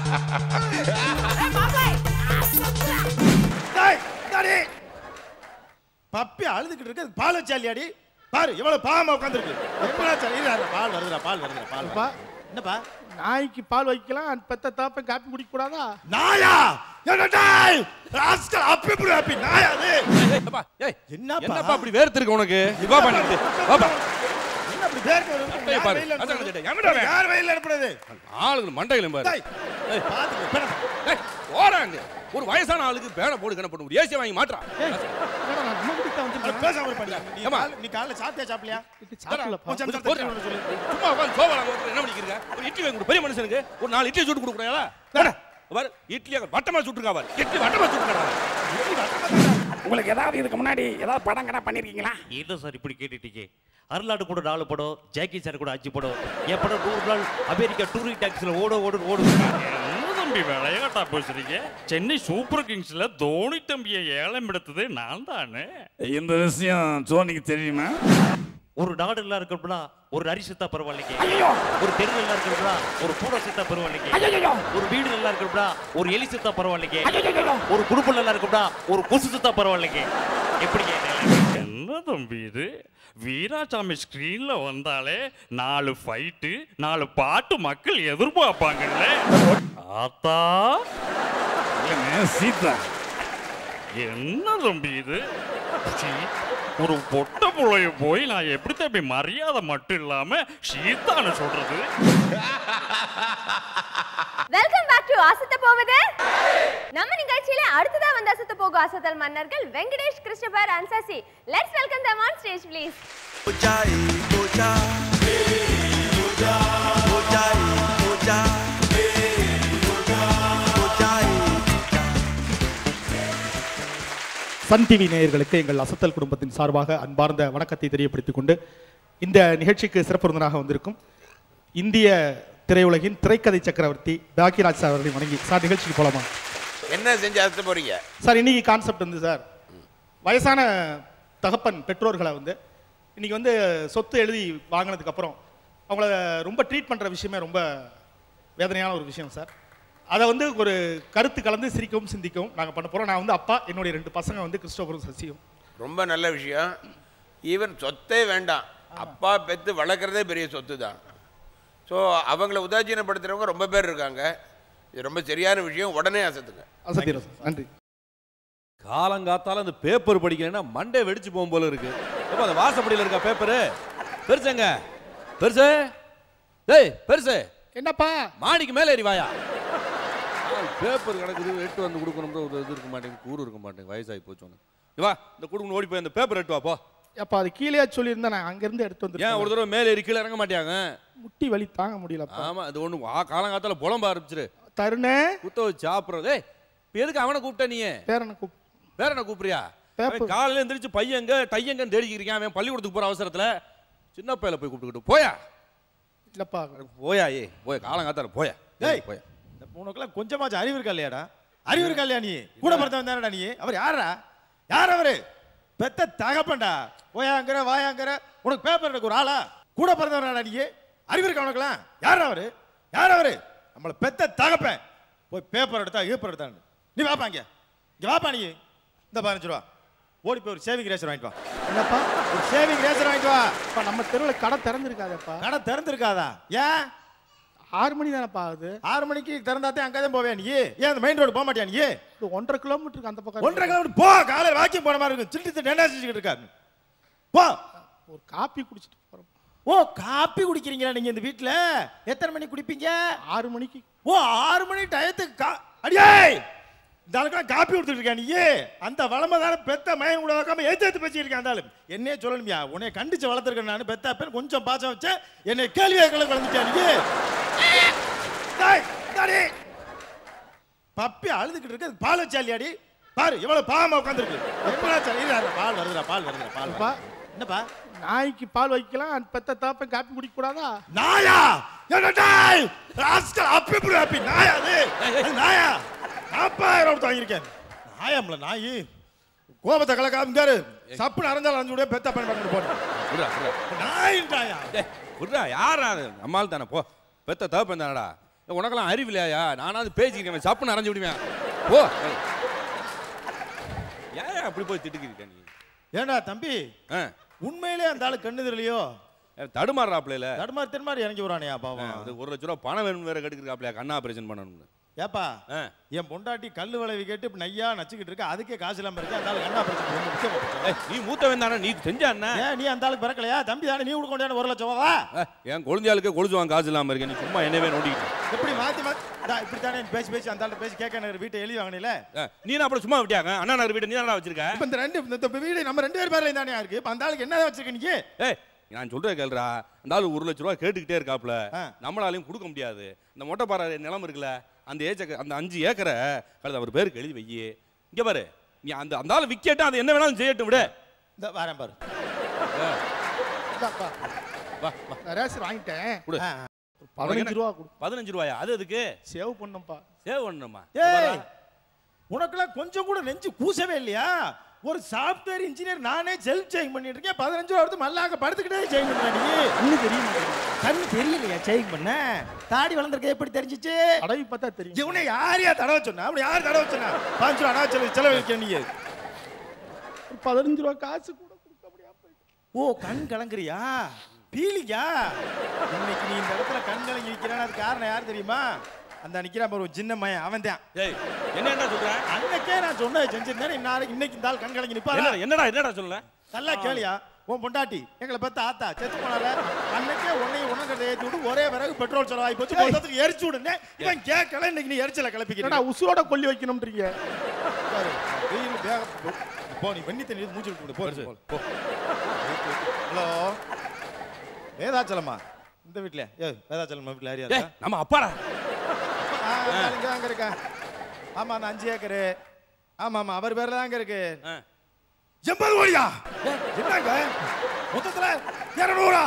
டேய், இந்தாடி. பப்பி அழுதுகிட்டு இருக்கு அது பால் வச்சாலியாடி பாரு எவ்வளவு பாவமா உட்காந்துருக்கு எப்படா சரி இரு, இரு, பால் வருதுடா பால் வருதுடா பால் அப்பா. என்னப்பா நாய்க்கு பால் வைக்கலாம் பெத்த தாப்பன் காப்பி குடிக்க கூடாதா நாயா என்ன டேய் ராஸ்கல் அப்பி புடி அப்பி நாயா அது ஏப்பா, ஏய், என்னப்பா? என்னப்பா அப்படி வேர்த்திருக்கு உனக்கு வா பண்ணிட்டு வாப்பா என்ன அப்படி பேருக்கு வரும்? சட்டையை யார் பாரு. வெயில்ல அதான் அனுப்புறது? சட்டை. எங்கடா அவன்? யார் வெயில்ல அனுப்புறது ஆளுங்க மண்டையிலும் பாரு டேய், பாத்துக்க, பின்ன. ஏய், போறாங்க ஒரு வயசான ஆளுக்கு பேனை போடு கணக்கு பண்ண முடியும் ஏசியா வாங்கி மாட்டான் என்னடா நான் நம்ம குடிக்க அது வந்துருக்கேன் பேசாம இரு பண்ணியா? நீ ஏம்மா? காலை- நீ காலைல சாப்பிட்டியா சாப்பிடலையா? சாப்பிடலப்பா கொஞ்சம் ஒரு- நேரத்துல ஒரு- திரும்பி சொல்லு. சும்மா உட்காந்து சோபால உட்கார்ந்து என்ன பண்ணிக்கிறீங்க ஒரு இட்லி வாங்கி கொடு பெரிய மனுஷனுக்கு ஒரு நாலு இட்லி சுட்டு கொடுக்குறீங்களா பாரு இட்லி வட்டமா சுட்டுருக்கா பாரு இட்லி வட்டமா சுட்டுருக்கா உங்களுக்கு ஏதாவது இதுக்கு முன்னாடி ஏதாவது படம் கடை பண்ணிருக்கீங்களா என்ன சார் இப்படி கேட்டுட்டீங்க அருளாடு கூட நாலு படம் ஜாக்கி சார் கூட அஞ்சு படம் என் படம் நூறு நாள் அமெரிக்கா டூரிங் டாக்ஸில் ஓட ஓடு ஓடு என்ன தம்பி விளையாட்டா பேசுறீங்க சென்னை சூப்பர் கிங்ஸ்ல தோனி தம்பியை ஏலம் எடுத்தது நான் தானே இந்த விஷயம் சோனிக்கு தெரியுமா ஒரு நாடு எல்லாம் இருக்கணும்னா ஒரு நரி செத்தா பரவாயில்லைங்க ஐயோ ஒரு தெரு நல்லா இருக்கணும்னா ஒரு பூனை செத்தா பரவாயில்லைங்க ஐயோ ஒரு வீடு நல்லா இருக்கணும்னா ஒரு எலி செத்தா பரவாயில்லைங்க ஐயோ ஒரு குடும்பம் நல்லா இருக்கணும்னா ஒரு கொசு செத்தா பரவாயில்லைங்க எப்படிங்க இது? என்ன தம்பி இது வீராசாமி ஸ்கிரீன்ல வந்தாலே நாலு ஃபைட்டு நாலு பாட்டு மக்கள் எதிர்பார்ப்பாங்கல்ல ஆத்தா இல்லைங்க சீதா என்ன தம்பி இது சீ, ஒரு பொட்ட புள்ளைய போய் நான் எப்படி தம்பி மரியாதை மட்டும் இல்லாம சீதான்னு சொல்றது வெல்கம் பேக் டு அசத்த போவது நம்ம நிகழ்ச்சியில அடுத்ததா வந்து அசத்த போகும் அசத்தல் மன்னர்கள் வெங்கடேஷ் கிருஷ்ணபர் and Sasi let's welcome them on stage please Sun TV நேயர்களுக்கு எங்கள் அசத்தல் குடும்பத்தின் சார்பாக அன்பார்ந்த வணக்கத்தை தெரியப்படுத்திக் கொண்டு இந்த நிகழ்ச்சிக்கு சிறப்பு விருந்தினராக வந்திருக்கும் இந்திய திரையுலகின் திரைக்கதை சக்கரவர்த்தி பாக்கியராஜ் சார் அவர்களை வணங்கி சார் நிகழ்ச்சிக்கு போலாமா என்ன செஞ்சு அறுத்து போறீங்க சார் இன்னைக்கு கான்செப்ட் வந்து சார் வயசான தகப்பன் பெற்றோர்களை வந்து இன்னைக்கு வந்து சொத்து எழுதி வாங்கினதுக்கு அப்புறம் அவங்கள ரொம்ப ட்ரீட் பண்ற விஷயமே ரொம்ப வேதனையான ஒரு விஷயம் சார் அதை வந்து ஒரு கருத்து கலந்து சிரிக்கவும் சிந்திக்கவும் நாங்கள் பண்ண போறோம் நான் வந்து அப்பா என்னுடைய ரெண்டு பசங்க வந்து கிறிஸ்டோபரும் சசியும் ரொம்ப நல்ல விஷயம் ஈவன் சொத்தே வேண்டாம் அப்பா பெத்து வளர்க்குறதே பெரிய சொத்து தான் ஸோ அவங்கள உதாசீனப்படுத்துறவங்க ரொம்ப பேர் இருக்காங்க இது ரொம்ப சரியான விஷயம் உடனே அசத்துங்க அசத்திரம் சார் நன்றி காலங்காத்தால அந்த பேப்பர் படிக்கிறேன்னா மண்டே வெடிச்சு போகும் போல இருக்கு எப்ப அந்த வாசப்படியில இருக்கா பேப்பரு பெருசங்க பெருசு டேய் பெருசு என்னப்பா மாடிக்கு மேலே ஏறி வாயா பேப்பர் கிடக்குது எட்டு வந்து கொடுக்கணும்ன்ற ஒரு இது இருக்க மாட்டேங்குது கூறு இருக்க மாட்டேங்குது வயசாகி போச்சு உனக்கு இங்க வா இந்த கொடுக்கணும் ஓடி போய் அந்த பேப்பர் எட்டு வா போ அப்பா அது கீழே சொல்லியிருந்தேன் நான் அங்கேருந்து எடுத்து ஏன் ஒரு வந்து தடவை மேலே ஏறி கீழே இறங்க மாட்டாங்க முட்டி வலி தாங்க முடியலப்பா ஆமா அது ஒண்ணு வா காலங்காத்தால புலம்ப ஆரம்பிச்சிரு தருணே குத்த வச்சு சாப்பிட்றது ஏய் இப்ப எதுக்கு அவனை கூப்பிட்ட நீ பேரனை கூப் வேற என்ன கூப்பிடுறியா பேப்பர். அவன் காலையில எந்திரிச்சு பையங்க டையங்கன்னு தேடிக்கிறீங்க அவன் பள்ளிக்கூடத்துக்கு போற அவசரத்துல சின்ன பையல போய் கூப்பிட்டுக்கிட்டு போயா இல்லப்பா போயா ஏய் போய் காலங்காத்தால போயா டேய். போயா உனக்கெல்லாம் கொஞ்சமாச்சும் அறிவு இருக்கா இல்லையாடா அறிவு இருக்கா இல்லையா நீ கூட பிறந்தவன் தானடா நீ அவர் யாரா யார் அவரு பெத்த தகப்பன்டா போயாங்கிற வாயாங்கிற உனக்கு பேப்பர் எடுக்க ஒரு ஆளா கூட பிறந்தவனாடா நீ அறிவு இருக்கா உனக்கெல்லாம் யார் அவரு யார் அவரு நம்மள பெத்த தகப்பன் போய் பேப்பர் எடுத்தா ஈப்பர் எடுத்தான்னு நீ வாப்பா இங்க இங்க வாப்பா நீ இந்த பதினஞ்சு ரூபா ஓடி போய் ஒரு சேவிங் ரேசர் வாங்கிட்டு வா என்னப்பா ஒரு சேவிங் ரேசர் வாங்கிட்டு வா அப்பா நம்ம தெருவில் கடை திறந்துருக்காதப்பா கடை திறந்திருக்காதா ஏன் ஆறு மணி தானப்பா ஆகுது ஆறு மணிக்கு திறந்தாத்தே அங்கே தான் போவேன் நீ ஏன் அந்த மெயின் ரோடு போக மாட்டியா நீ இது ஒன்றரை கிலோமீட்டருக்கு அந்த பக்கம் ஒன்றரை கிலோமீட்டர் போ காலையில் வாக்கிங் போன மாதிரி இருக்கும் சில்லி திட்டு என்ன செஞ்சுக்கிட்டு இருக்காரு போ ஒரு காப்பி குடிச்சிட்டு போறோம் ஓ காப்பி குடிக்கிறீங்களா நீங்க இந்த வீட்ல எத்தனை மணிக்கு குடிப்பீங்க ஆறு மணிக்கு ஓ ஆறு மணி டயத்துக்கு கா அடியே இந்த ஆளுக்கெல்லாம் காப்பி கொடுத்துட்டு இருக்கா நீ அந்த வளமை தானே பெத்த மயன் கூட வைக்காம ஏத்து ஏத்து பேசியிருக்கேன் அந்த ஆளு என்னைய சொல்லணுமியா உன்னை கண்டிச்சு வளர்த்துருக்கேன் நான் பெத்த பேர் கொஞ்சம் பாசம் வச்சேன் என்னை கேள்வியை கலந்து வளர்ந்துட்டியா நீ டேய், இந்தாடி. பப்பி அழுதுகிட்டு இருக்கு அது பால் வச்சாலியாடி பாரு எவ்வளவு பாவமா உட்காந்துருக்கு எப்படா சரி இரு, இரு, பால் வருதுடா பால் வருதுடா பால் அப்பா. வருது. என்னப்பா நாய்க்கு பால் வைக்கலாம் பெத்த தாப்பன் காப்பி குடிக்க கூடாதா நாயா என்ன டாய் ராஸ்கல் அப்பி புடி அப்பி நாயா அது அது நாயா நாப்பாயிரம் ரூபாய் வாங்கியிருக்கேன் நாயாம்ல நாயி கோபத்தை கலக்காம சப்புன்னு அரைஞ்சாலும் அரைஞ்சு விட பெத்த பயன் பண்ணிட்டு போறேன் விட்றா விட்றா நாயின் நாயா டேய் விட்றா யாரா அது நம்மால் தானே போ பெத்த தகப்பன் தானடா உனக்கெல்லாம் அறிவில்லையா நானாவது பேசிக்கிறேன் சப்புன்னு அரைஞ்சு விடுவேன் ஓ ஏன் அப்படி போய் திட்டுக்கிறீங்க நீ ஏண்டா தம்பி ஆ, உண்மையிலே அந்த ஆளு கண்ணு தெரியலையோ தடுமாறுறாப்ல தடுமாறி தெருமாறி இறங்கி வரானே பாவம் அது ஒரு லட்ச ரூபா பணம் வேணும் வேற கெடுக்கிறாப்லையா கண்ணா ஆபரேஷன் பண்ணணும்னு ஏப்பா ஆ. என் பொண்டாட்டி கல்லு விளைவி கேட்டு இப்ப நையா நச்சுக்கிட்டு இருக்க அதுக்கே காசு இல்லாம இருக்கு அந்த ஆளு கண்ணா பிரச்சனை ரொம்ப முக்கியமா போச்சு. ஏய், நீ மூத்தவன் தானே நீ செஞ்சா என்ன ஏன் நீ அந்த ஆளுக்கு பிறக்கலையா தம்பி தானே நீ கொடுக்க வேண்டிய ஒரு லட்சம் ரூபா ஏய், என் கொழுந்தியாளுக்கு கொழுச்சுவான் காசு இல்லாம இருக்கேன் நீ சும்மா என்னவே நோண்டிக்கிட்டு எப்படி மாத்தி மாத்தி இதா, இப்படி தானே பேசி பேசி அந்த ஆளு பேசி கேட்க எனக்கு வீட்டை எழுதி வாங்கினீல ஏய், நீ என்ன அப்புறம் சும்மா விட்டியாங்க அண்ணா நகர் வீடு நீ தானடா வச்சிருக்க இப்ப இந்த ரெண்டு இந்த இப்ப வீடு நம்ம ரெண்டு பேர் பேர்ல தானே இருக்கு இப்ப அந்த ஆளுக்கு என்ன வச்சிருக்க நீ ஏய் நான் சொல்றேன் கேளுடா அந்த ஆளு ஒரு லட்ச ரூபா கேட்டுக்கிட்டே இருக்காப்ல ஆ. நம்மளாலையும் கொடுக்க முடியாது இந்த மொட்டை பாறை நிலம் இருக்குல்ல அந்த ஏச்ச அந்த அஞ்சு ஏக்கரை கழுது அவர் பேருக்கு எழுதி வையி இங்க பாரு நீ அந்த அந்த ஆளு விக்கேட்டும் அது என்ன வேணாலும் செய்யட்டும் விடு இந்த வரேன் பாரு இந்தாப்பா. வா வா நான் ரேசர் வாங்கிட்டேன் கொடு ஆ. பதினஞ்சு ரூபா கொடு பதினஞ்சு ரூபாயா அது எதுக்கு சேவ் பண்ணப்பா சேவ் பண்ணணுமா ஏய் உனக்கெல்லாம் கொஞ்சம் கூட நெஞ்சு கூசவே இல்லையா ஒரு சாஃப்ட்வேர் இன்ஜினியர் நானே செல்ஃப் சேஞ்ச் பண்ணிட்டு இருக்கேன் பதினஞ்சு ரூபா எடுத்து மல்லாக்க படுத்துக்கிட்டே சேஞ்ச் பண்ண நீ கண்ணு தெரிய மாட்டேங்குது கண்ணு தெரியலையா சேஞ்ச் பண்ண தாடி வளர்ந்துருக்க எப்படி தெரிஞ்சிச்சு தடவி பார்த்தா தெரியும் இவனை யாரையா தடவை சொன்னா அப்படி யார் தடவை சொன்னா பாஞ்சு ரூபா நான் செலவு செலவழிக்க நீ ஒரு பதினஞ்சு ரூபா காசு கூட கொடுக்க முடியாம போயிட்டு. ஓ கண் கலங்குறியா பீலியா இன்னைக்கு நீ இந்த இடத்துல கண் கலங்கி நிக்கிறான்னு அது காரணம் யார் தெரியுமா அந்த நிக்கிறான் பாரு ஒரு சின்ன மயன் அவன் தான் ஏய் என்னடா சொல்ற அன்னைக்கே நான் சொன்னதை செஞ்சிருந்தேன் இன்னைக்கு இன்னைக்கு இந்த ஆள் கண் கலங்கி நிப்பாரா என்னடா என்னடா என்னடா சொல்லல நல்லா கேளியா உன் பொண்டாட்டி எங்களை பத்த ஆத்தா செத்து போனால அன்னைக்கே உன்னையும் உனக்கு ஏத்தி விட்டு ஒரே விறகு பெட்ரோல் செலவாகி போச்சு மொத்தத்துக்கு எரிச்சு விடுனே இவன் கேட்கல இன்னைக்கு நீ எரிச்சல என்னடா கிளப்பிக்கிறா உசுரோட கொல்லி வைக்கணும்ன்றீங்க வெயில் வேக போ. போ நீ வெண்ணி தண்ணி மூச்சு விட்டு போ போ ஹலோ வேதாச்சலமா இந்த வீட்ல ஏ வேதாச்சலம் வீட்ல யாரியா ஏய் நம்ம அப்பாடா ஆ, அங்க இங்க அங்க இருக்கா ஆமா அந்த அஞ்சு ஏக்கரு ஆமா ஆமா அவர் பேர்ல தாங்க இருக்கு ஆ. எண்பது கோடியா என்னங்க மொத்தத்துல இரநூறா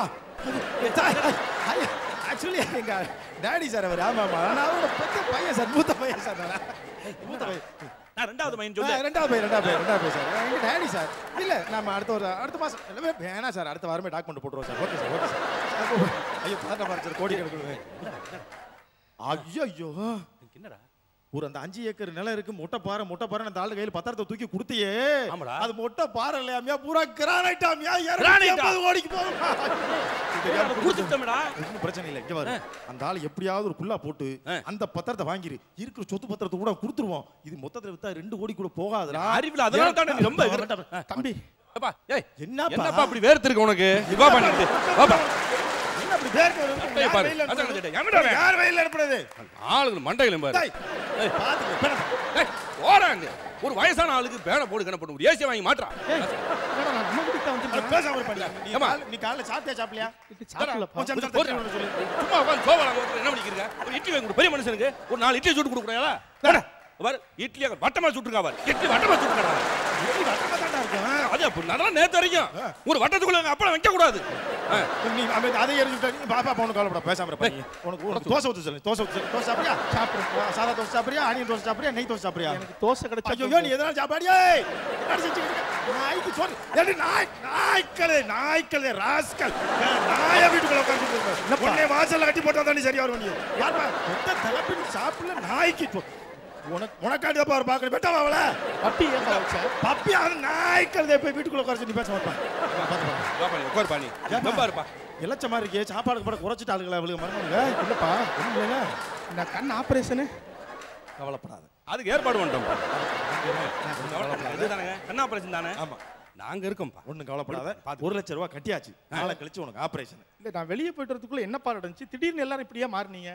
ஆக்சுவலி எங்க டாடி சார் அவர் ஆமா ஆமா நான் அவரோட பெத்த பையன் சார் மூத்த பையன் சார் நான். மூத்த பையன் நான் ரெண்டாவது மைண்ட் ஆ, சொல்லு ரெண்டாவது பையன் ரெண்டாவது பையன் ரெண்டாவது பையன் சார் எங்க டாடி சார் இல்ல நாம அடுத்த ஒரு அடுத்த மாசம் இல்ல, வே- வேணாம் சார் அடுத்த வாரமே டாக்குமெண்ட் போட்டுருவோம் sir okay sir okay sir ஐயோ பாட்ட பாரு கோடி கணக்கு ஐயோ ஐயோ என்னடா ஒரு அந்த அஞ்சு ஏக்கர் நிலம் இருக்கு மொட்டை பாறை மொட்டை பாறை அந்த ஆளு கையில பத்திரத்தை தூக்கி கொடுத்தியே ஆமாடா. அது மொட்டை பாறை இல்லையாமியா பூரா கிரானைட் ஆமியா Granite ஆ? இருநூத்தி கோடிக்கு போகும் கொடுத்துட்டோம்டா ஒன்றும் பிரச்சனை இல்லை இங்க பாரு அந்த ஆள் எப்படியாவது ஒரு புல்லா போட்டு ஆ. அந்த பத்திரத்தை வாங்கிரு இருக்கிற சொத்து பத்திரத்தை கூட கொடுத்துருவோம் இது மொத்தத்துல வித்தா ரெண்டு கோடி கூட போகாதுடா அறிவில அதனால தானே நீ ரொம்ப வேண்டாம், வேண்டாம். தம்பி அப்பா ஏய் என்னப்பா? என்னப்பா அப்படி வேர்த்திருக்கு உனக்கு வா பண்ணிட்டு வாப்பா என்ன அப்படி வேர்க்க வருது? சட்டையை யார் பாரு. வெயில்ல அதான் அனுப்புறது? கேட்டேன். எங்கடா அவன்? யார் வெயில்ல அனுப்புறது ஆளுங்க மண்டையிலும் பாரு டேய், பாத்துக்க, பிணம். ஏய் ஓடாங்க ஒரு வயசான ஆளுக்கு பேனை போடு கணக்கு போட்டு ஒரு ஏசியை வாங்கி மாற்றா என்னடா நான் நம்ம வீட்டுக்கு தான் அது வந்திருக்கேன் பேசாம இருப்பாடியா? நீ ஏம்மா? காலை- நீ காலைல சாப்பிட்டியா சாப்பிடலையா சாப்பிடலப்பா. கொஞ்சம் கொஞ்சம் தட்டி போடுறா. விட சொல்லு. சும்மா உட்காந்து சோபால என்ன பண்ணிக்கிறீங்க ஒரு இட்லி வாங்கி கொடு பெரிய மனுஷனுக்கு ஒரு நாலு இட்லி சுட்டு கொடுக்குறா பாரு இட்லி வட்டமா சுட்டுருக்கா பாரு இட்லி வட்டமா சுட்டுருக்கா இட்லி வட்டமா தான்டா இருக்கும். அது அப்படி அதெல்லாம் நேத்து வரைக்கும் ஒரு வட்டத்துக்குள்ள அப்பளம் வைக்க கூடாது ஆ. நீ அவன் அதை எரிஞ்சுட்டா நீ பாப்பா பொண்ணு கவலைப்பட பேசாம இருப்பா நீ. உனக்கு உனக்கு தோசை ஊத்து சொல்லு தோசை ஊத்து சொல்லு தோசை சாப்பிடுறியா சாப்பிடுறேன் சாதா தோசை சாப்பிடுறியா ஆனியன் தோசை சாப்பிடுறியா நெய் தோசை சாப்பிடுறியா எனக்கு தோசை கிடைச்சா ஐயோ நீ எதனால சாப்பாடியே என்ன செஞ்சுக்கிட்டு இருக்க? நாய்க்கு சோறு ஏடி நாய் நாய்க்களே நாய்க்களே ராஸ்கல் நாய வீட்டுக்குள்ள உட்கார்ந்து உன்னை வாசல்ல கட்டி போட்டா தானே சரியா வரும் நீ யாருப்பா மொத்த தலைப்பின் சாப்பிடல நாய்க்கு சோறு. உனக்கு உனக்காண்டி தான் பாரு பாக்கணும் பெட்டா அவள பப்பி ஏன் வச்ச பப்பி அது நாய்க்களே போய் வீட்டுக்குள்ள உட்கார நீ பேச மாட்டான் வா பண்ணி உட்கார் பண்ணி ரொம்ப இருப்பா இலச்சமா இருக்கே சாப்பாடு கூட குறைச்சிட்டு ஆளுங்களா அவளுக்கு மறந்துங்க இல்லப்பா ஒண்ணும் இல்லைங்க இந்த கண் ஆபரேஷனு கவலைப்படாத அதுக்கு ஏற்பாடு பண்ணிட்டோம் இதுதானங்க கண்ணா ஆபரேஷன் தானே ஆமா நாங்க இருக்கோம்ப்பா ஒண்ணும் கவலைப்படாத ஒரு லட்சம் ரூபாய் கட்டியாச்சு நாளை கழிச்சு உனக்கு ஆபரேஷன் இல்ல நான் வெளியே போயிட்டு வரதுக்குள்ள என்னப்பா நடந்துச்சு திடீர்னு எல்லாரும் இப்படியே மாறினீங்க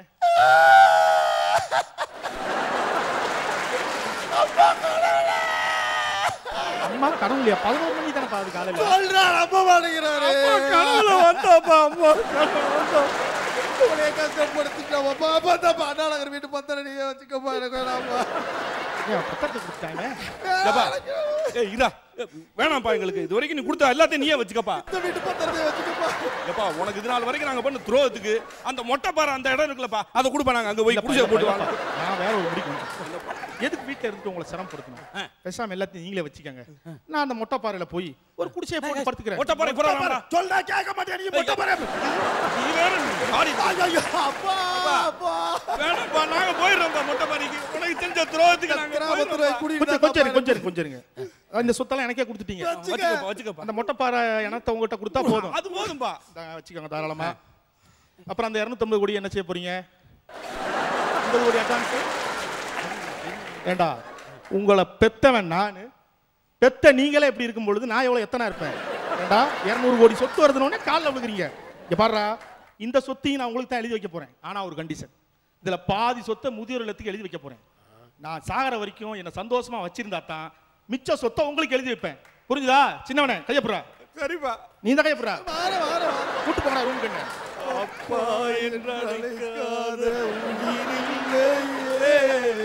அம்மா கடவுளியா பதினோரு மணி தானே பாது காலையில சொல்றான் அப்ப மாட்டேங்கிறாரு கனவுல வந்தாப்பா அம்மா உன்னைய கஷ்டப்படுத்திட்டோம் அப்பா அப்பா தப்பா அண்ணாநகர் வீட்டு பத்திரம் நீங்க வச்சுக்கப்பா எனக்கு வேணாம்ப்பா ஏன் பத்திரத்தை கொடுத்தாங்க ஏப்பா, ஏய் இதா வேணாம்ப்பா எங்களுக்கு இது வரைக்கும் நீ கொடுத்த எல்லாத்தையும் நீயே வச்சுக்கப்பா இந்த வீட்டு பத்திரத்தை வச்சுக்கப்பா ஏப்பா உனக்கு இது நாள் வரைக்கும் நாங்க பண்ண துரோகத்துக்கு அந்த மொட்டை பாறை அந்த இடம் இருக்குல்லப்பா அதை கொடுப்பா நாங்க அங்க போய் குடிசை போட்டு வாங்க நான் வேற ஒரு முடிக்கு வந்துட்டேன் எதுக்கு வீட்டுல எடுத்துட்டு உங்களை சிரமப்படுத்தணும் பேசாம எல்லாத்தையும் நீங்களே வச்சுக்கோங்க நான் அந்த மொட்டை பாறையில போய் ஒரு குடிசையை போட்டு படுத்துக்கிறேன் ஒட்ட போறேன் புறா வாடா. சொல்றா கேட்க மாட்டேன் நீ மொட்டை பாரு நீ வேற ஆடி ஐயோ அப்பா அப்பா வேணாம்ப்பா நாங்க போயிடுறோம்ப்பா மொட்டை மாடிக்கு உனக்கு தெரிஞ்ச துரோகத்துக்கு நாங்க கிராமத்துல போயிடுறோம்ப்பா. கொஞ்சம் கொஞ்சம் இருங்க, கொஞ்சம் இருங்க, கொஞ்சம் இருங்க இந்த சொத்தெல்லாம் எனக்கே கொடுத்துட்டீங்க வச்சுக்கப்பா வச்சுக்கப்பா அந்த மொட்டை பாறை இனத்தை உங்ககிட்ட கொடுத்தா போதும் அது போதும்பா இந்தா வச்சுக்கோங்க தாராளமா அப்புறம் அந்த இரநூத்தம்பது கோடி என்ன செய்ய போறீங்க ஐம்பது கோடி அட்வான்ஸ் ஏண்டா உங்களை பெத்தவன் நான் பெத்த நீங்களே எப்படி இருக்கும் பொழுது நான் எவ்வளவு எத்தனை இருப்பேன் ஏண்டா இரநூறு கோடி சொத்து வருதுன்னு காலில் விழுகிறீங்க இங்க பாருடா இந்த சொத்தையும் நான் உங்களுக்கு தான் எழுதி வைக்க போறேன் ஆனா ஒரு கண்டிஷன் இதுல பாதி சொத்தை முதியோர் இல்லத்துக்கு எழுதி வைக்க போறேன் நான் சாகிற வரைக்கும் என்னை சந்தோஷமா வச்சிருந்தா தான் மிச்ச சொத்தை உங்களுக்கு எழுதி வைப்பேன் புரிஞ்சுதா சின்னவனே கையப்புறா சரிப்பா நீ தான் கையப்புறா கூட்டு போங்கடா ரூம் கண்ணு அப்பா என்று அழைக்காத உயிரில்லையே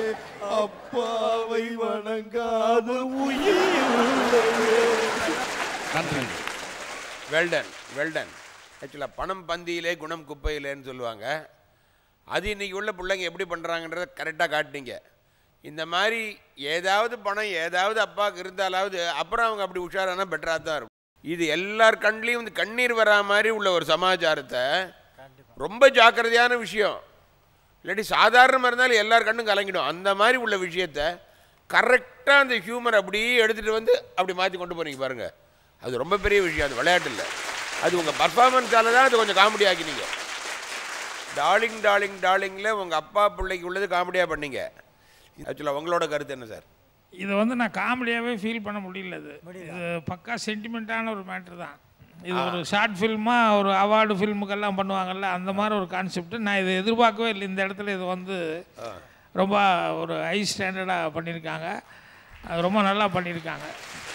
அப்பாவை வணங்காத உயிரில்லையே நன்றி வெல்டன் வெல்டன் ஆக்சுவலாக பணம் பந்தியிலே குணம் குப்பையிலேன்னு சொல்லுவாங்க அது இன்னைக்கு உள்ள பிள்ளைங்க எப்படி பண்ணுறாங்கன்றத கரெக்டாக காட்டினீங்க இந்த மாதிரி ஏதாவது பணம் ஏதாவது அப்பாவுக்கு இருந்தாலாவது அப்புறம் அவங்க அப்படி உஷாரானா பெட்டராக தான் இருக்கும் இது எல்லார் கண்லேயும் வந்து கண்ணீர் வரா மாதிரி உள்ள ஒரு சமாச்சாரத்தை ரொம்ப ஜாக்கிரதையான விஷயம் இல்லாட்டி சாதாரணமாக இருந்தாலும் எல்லார் கண்ணும் கலங்கிடும் அந்த மாதிரி உள்ள விஷயத்த கரெக்டாக அந்த ஹியூமர் அப்படியே எடுத்துகிட்டு வந்து அப்படி மாற்றி கொண்டு போறீங்க பாருங்க அது ரொம்ப பெரிய விஷயம் அது விளையாட்டு இல்லை அது உங்கள் பர்ஃபார்மன்ஸால தான் அது கொஞ்சம் காமெடி ஆக்கினீங்க டார்லிங் டார்லிங் டார்லிங்கில் உங்கள் அப்பா பிள்ளைக்கு உள்ளது காமெடியாக பண்ணீங்க ஆக்சுவலாக உங்களோட கருத்து என்ன சார் இதை வந்து நான் காமெடியாகவே ஃபீல் பண்ண முடியல இது இது பக்கா சென்டிமெண்ட்டான ஒரு மேட்ரு தான் இது ஒரு ஷார்ட் ஃபில்மாக ஒரு அவார்டு ஃபில்முக்கெல்லாம் பண்ணுவாங்கல்ல அந்த மாதிரி ஒரு கான்செப்ட் நான் இதை எதிர்பார்க்கவே இல்லை இந்த இடத்துல இது வந்து ரொம்ப ஒரு ஹை ஸ்டாண்டர்டாக பண்ணியிருக்காங்க அது ரொம்ப நல்லா பண்ணியிருக்காங்க